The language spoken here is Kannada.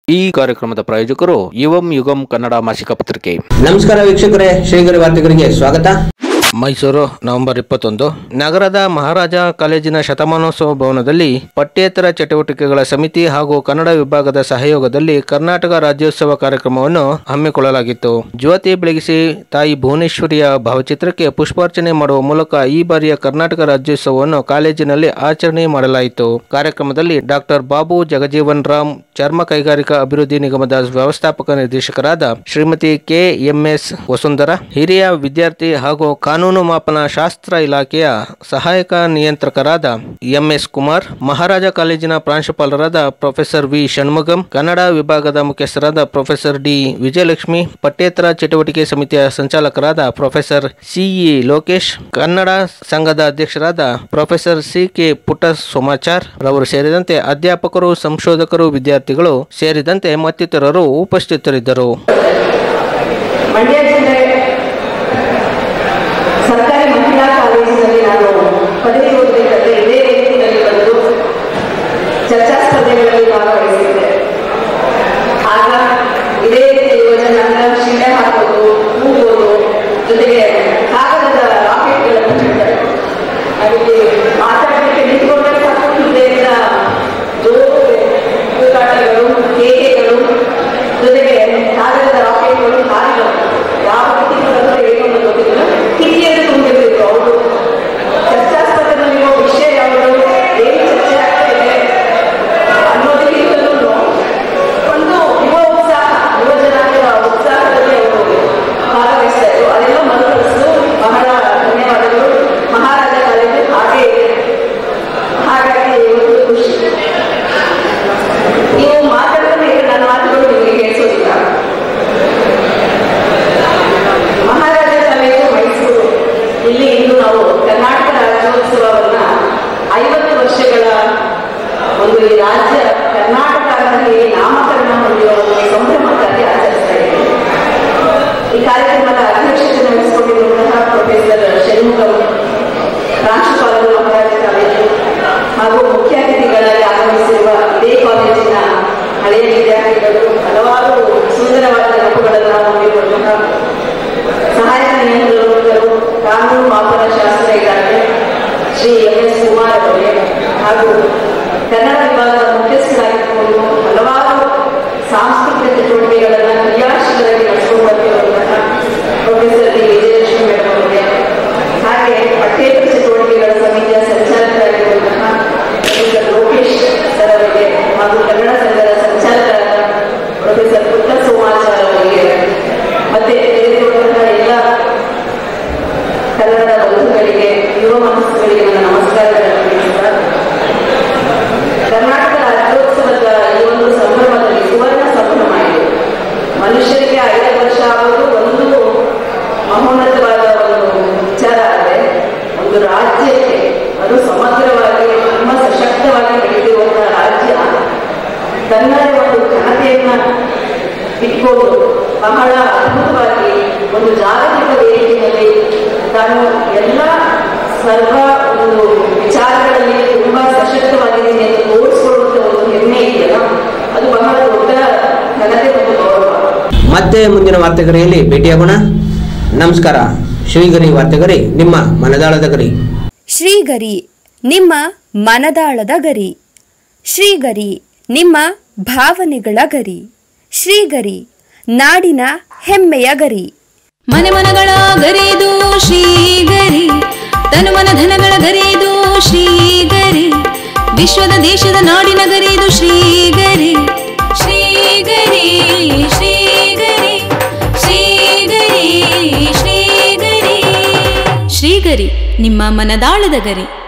ಈ ಕಾರ್ಯಕ್ರಮದ ಪ್ರಾಯೋಜಕರು ಯುವಂ ಯುಗಂ ಕನ್ನಡ ಮಾಸಿಕ ಪತ್ರಿಕೆ ನಮಸ್ಕಾರ ವೀಕ್ಷಕರೇ ಶ್ರೀಗರಿ ವಾರ್ತೆಗರಿಗೆ ಸ್ವಾಗತ ಮೈಸೂರು ನವೆಂಬರ್ ಇಪ್ಪತ್ತೊಂದು ನಗರದ ಮಹಾರಾಜ ಕಾಲೇಜಿನ ಶತಮಾನೋತ್ಸವ ಭವನದಲ್ಲಿ ಪಠ್ಯೇತರ ಚಟುವಟಿಕೆಗಳ ಸಮಿತಿ ಹಾಗೂ ಕನ್ನಡ ವಿಭಾಗದ ಸಹಯೋಗದಲ್ಲಿ ಕರ್ನಾಟಕ ರಾಜ್ಯೋತ್ಸವ ಕಾರ್ಯಕ್ರಮವನ್ನು ಹಮ್ಮಿಕೊಳ್ಳಲಾಗಿತ್ತು ಜ್ಯೋತಿ ಬೆಳಗಿಸಿ ತಾಯಿ ಭುವನೇಶ್ವರಿಯ ಭಾವಚಿತ್ರಕ್ಕೆ ಪುಷ್ಪಾರ್ಚನೆ ಮಾಡುವ ಮೂಲಕ ಈ ಬಾರಿಯ ಕರ್ನಾಟಕ ರಾಜ್ಯೋತ್ಸವವನ್ನು ಕಾಲೇಜಿನಲ್ಲಿ ಆಚರಣೆ ಮಾಡಲಾಯಿತು ಕಾರ್ಯಕ್ರಮದಲ್ಲಿ ಡಾಕ್ಟರ್ ಬಾಬು ಜಗಜೀವನ್ ರಾಮ್ ಚರ್ಮ ಕೈಗಾರಿಕಾ ಅಭಿವೃದ್ಧಿ ನಿಗಮದ ವ್ಯವಸ್ಥಾಪಕ ನಿರ್ದೇಶಕರಾದ ಶ್ರೀಮತಿ ಕೆ ಎಂಎಸ್ ವಸುಂಧರ ಹಿರಿಯ ವಿದ್ಯಾರ್ಥಿ ಹಾಗೂ ಕಾನೂನು ಮಾಪನ ಶಾಸ್ತ್ರ ಇಲಾಖೆಯ ಸಹಾಯಕ ನಿಯಂತ್ರಕರಾದ ಎಂಎಸ್ ಕುಮಾರ್ ಮಹಾರಾಜ ಕಾಲೇಜಿನ ಪ್ರಾಂಶುಪಾಲರಾದ ಪ್ರೊಫೆಸರ್ ವಿ ಷಣ್ಮುಗಂ ಕನ್ನಡ ವಿಭಾಗದ ಮುಖ್ಯಸ್ಥರಾದ ಪ್ರೊಫೆಸರ್ ಡಿ ವಿಜಯಲಕ್ಷ್ಮಿ ಪಠ್ಯೇತರ ಚಟುವಟಿಕೆ ಸಮಿತಿಯ ಸಂಚಾಲಕರಾದ ಪ್ರೊಫೆಸರ್ ಸಿಇ ಲೋಕೇಶ್ ಕನ್ನಡ ಸಂಘದ ಅಧ್ಯಕ್ಷರಾದ ಪ್ರೊಫೆಸರ್ ಸಿ ಕೆ ಪುಟ್ಟ ಸೋಮಾಚಾರ್ ರವರು ಸೇರಿದಂತೆ ಅಧ್ಯಾಪಕರು ಸಂಶೋಧಕರು ವಿದ್ಯಾರ್ಥಿಗಳು ಸೇರಿದಂತೆ ಮತ್ತಿತರರು ಉಪಸ್ಥಿತರಿದ್ದರು ಮಂಡ್ಯ ಜಿಲ್ಲೆ ಸರ್ಕಾರಿ ಮಹಿಳಾ ಕಾಲೇಜಿನಲ್ಲಿ ನಾನು ಪದವಿ ಓದಬೇಕಾದ್ರೆ ಇದೇ ರೀತಿಯಲ್ಲಿ ಬಂದು ಚರ್ಚಾ ಸ್ಪರ್ಧೆಗಳಲ್ಲಿ ಭಾಗವಹಿಸಿದ್ದೆ ಆಗ ಇದೇ ರೀತಿ ಯುವಜನಾಂಗ ಶಿಲೆ ಹಾಕೋದು ಕೂಗೋದು ಜೊತೆಗೆ ಕಾಗದದ ರಾಕೆಟ್ಗಳನ್ನು ಬಿಡ್ತಾರೆ ಅದಕ್ಕೆ ಮಾತಾಡಲಿಕ್ಕೆ ನಿಂತ್ಕೊಂಡ್ರೆ ಸಾಕು ಹಿಂದೆಯಿಂದ ಜೋರು ಕೂಗಾಟಗಳು ಕೇಕೆಗಳು ಜೊತೆಗೆ ಕಾಗದದ ರಾಕೆಟ್ಗಳು ಹಾರಿಗಳು ಯಾವ ರೀತಿ ಬರುತ್ತೆ ಏನೋ ಒಂದು ಗೊತ್ತಿಲ್ಲ ಕಿರಿಯರು ತುಂಬಿರ್ತಿದ್ರು ಅವರು ಚರ್ಚಾ ಸ್ಪರ್ಧೆಯಲ್ಲಿ ವಿಷಯ ಯಾವುದು ಏನು ಚರ್ಚೆ ಆಗ್ತಿದೆ ಅನ್ನೋದಕ್ಕಿಂತಲೂ ಒಂದು ಯುವ ಉತ್ಸಾಹ ಯುವ ಜನಾಂಗದ ಉತ್ಸಾಹದಲ್ಲಿ ಅವರು ಭಾಗವಹಿಸ್ತಾ ಇದ್ರು ಅದೆಲ್ಲ ಮರುಕಳಿಸಲು ಬಹಳ ಧನ್ಯವಾದಗಳು ಮಹಾರಾಜ ಕಾಲೇಜು ಹಾಗೆ ಇದೆ ಹಾಗಾಗಿ ಇವತ್ತು ಖುಷಿ ನೀವು ಮಾತಾಡ್ತಾನೆ ಈಗ ನನ್ನ ಮಾತುಗಳು ನಿಮಗೆ ಕೇಳಿಸೋದಿಲ್ಲ ಮಹಾರಾಜ ಕಾಲೇಜು ಮೈಸೂರು ಇಲ್ಲಿ ಇಂದು ನಾವು ಕರ್ನಾಟಕ ರಾಜ್ಯೋತ್ಸವವನ್ನ ಐವತ್ತು ವರ್ಷಗಳ ಒಂದು ಈ ರಾಜ್ಯ ಕರ್ನಾಟಕ ಅಂತ ಹೇಳಿ ನಾಮಕರಣ ಹೊಂದಿರುವ ಒಂದು ಸಂಭ್ರಮಕ್ಕಾಗಿ ಆಚರಿಸ್ತಾ ಇದ್ದೀವಿ ಈ ಕಾರ್ಯಕ್ರಮದ ಅಧ್ಯಕ್ಷತೆ ವಹಿಸಿಕೊಂಡಿರುವಂತಹ ಪ್ರೊಫೆಸರ್ ಷಣ್ಮುಖಂ ಪ್ರಾಂಶುಪಾಲರು ಮಹಾರಾಜ ಕಾಲೇಜು ಹಾಗೂ ಮುಖ್ಯ ಅತಿಥಿಗಳಾಗಿ ಆಗಮಿಸಿರುವ ಇದೇ ಕಾಲೇಜಿನ ಹಳೆಯ ವಿದ್ಯಾರ್ಥಿಗಳು ಹಲವಾರು ಸುಂದರವಾದ ನೆನಪುಗಳನ್ನು ಹೊಂದಿರುವಂತಹ ಸಹಾಯಕ ನಿಯಂತ್ರಕರು ಕಾನೂನು ಮಾಪನ ಶಾಸ್ತ್ರ ಇಲಾಖೆ ಶ್ರೀ ಎಂ ಎಸ್ ಕುಮಾರ್ ಅವರಿಗೆ ಹಾಗೂ ಕನ್ನಡ ವಿಭಾಗದ ಮುಖ್ಯಸ್ಥರಾಗಿದ್ದುಕೊಂಡು ಹಲವಾರು ಸಾಂಸ್ಕೃತಿಕ ಚಟುವಟಿಕೆಗಳನ್ನು ಕ್ರಿಯಾಶೀಲರಾಗಿ ನಡೆಸಿಕೊಂಡು ಬರ್ತಿರುವಂತಹ ಪ್ರೊಫೆಸರ್ ಡಿ ವಿಜಯಲಕ್ಷ್ಮಿ ಮೇಡಮ್ ಅವರಿಗೆ ಹಾಗೆ ಪಠ್ಯೇತರ ಚಟುವಟಿಕೆಗಳ ಸಮಿತಿಯ ಸಂಚಾಲಕರಾಗಿರುವಂತಹ ಪ್ರೊಫೆಸರ್ ಲೋಕೇಶ್ ಸರ್ ಅವರಿಗೆ ಹಾಗೂ ಕನ್ನಡ ಸಂಘದ ಸಂಚಾಲಕರಾದ ಪ್ರೊಫೆಸರ್ ಪುಟ್ಟ ಸೋಮಾಚಾರ್ ಅವರಿಗೆ ಮತ್ತೆ ಬೇರೆಯವರಂತಹ ಎಲ್ಲ ಕನ್ನಡದ ಬಂಧುಗಳಿಗೆ ಯುವ ಮನಸ್ಸುಗಳಿಗೆ ನನ್ನ ನಮಸ್ಕಾರಗಳನ್ನು ತಿಳಿಸುತ್ತಾ ಕರ್ನಾಟಕ ರಾಜ್ಯೋತ್ಸವದ ಈ ಒಂದು ಸಂಭ್ರಮದಲ್ಲಿ ಸುವರ್ಣ ಸಂಭ್ರಮ ಇದು ಮನುಷ್ಯರಿಗೆ ಐದು ವರ್ಷ ಆಗೋದು ಒಂದು ಮಹೋನ್ನತವಾದ ಒಂದು ವಿಚಾರ ಆದರೆ ಒಂದು ರಾಜ್ಯಕ್ಕೆ ಅದು ಸಮಗ್ರವಾಗಿ ತುಂಬ ಸಶಕ್ತವಾಗಿ ಬೆಳೆದಿರುವಂತಹ ರಾಜ್ಯ ತನ್ನದೇ ಒಂದು ಘನತೆಯನ್ನ ಇಟ್ಕೊಂಡು ಬಹಳ ಅದ್ಭುತವಾಗಿ ಒಂದು ಜಾಗತಿಕ ವೇದಿಕೆಯಲ್ಲಿ ತಾನು ಎಲ್ಲ ಸರ್ವ ಒಂದು ವಿಚಾರಗಳಲ್ಲಿ ತುಂಬಾ ಸಶಕ್ತವಾಗಿದ್ದೀನಿ ಎಂದು ತೋರಿಸಿಕೊಳ್ಳುವಂತ ಒಂದು ಹೆಮ್ಮೆ ಇದೆಯಲ್ಲ ಅದು ಬಹಳ ದೊಡ್ಡ ಘನತೆ ಮತ್ತು ಗೌರವ ಮತ್ತೆ ಮುಂದಿನ ವಾರ್ತೆಗರಿಯಲ್ಲಿ ಭೇಟಿಯಾಗೋಣ ನಮಸ್ಕಾರ ಶ್ರೀಗರಿ ವಾರ್ತೆಗರಿ ನಿಮ್ಮ ಮನದಾಳದ ಗರಿ ಶ್ರೀಗರಿ ನಿಮ್ಮ ಮನದಾಳದ ಗರಿ ಶ್ರೀಗರಿ ನಿಮ್ಮ ಭಾವನೆಗಳ ಗರಿ ಶ್ರೀಗರಿ ನಾಡಿನ ಹೆಮ್ಮೆಯ ಗರಿ ಮನೆ ಮನಗಳ ಗರಿದು ಶ್ರೀಗರಿ ತನು ಮನ ಧನಗಳ ಗರಿದು ಶ್ರೀಗರಿ ವಿಶ್ವದ ದೇಶದ ನಾಡಿನ ಗರಿದು ಶ್ರೀಗರಿ ಶ್ರೀಗರಿ ಶ್ರೀಗರಿ ಶ್ರೀಗರಿ ಶ್ರೀಗರಿ ಶ್ರೀಗರಿ ನಿಮ್ಮ ಮನದಾಳದ ಗರಿ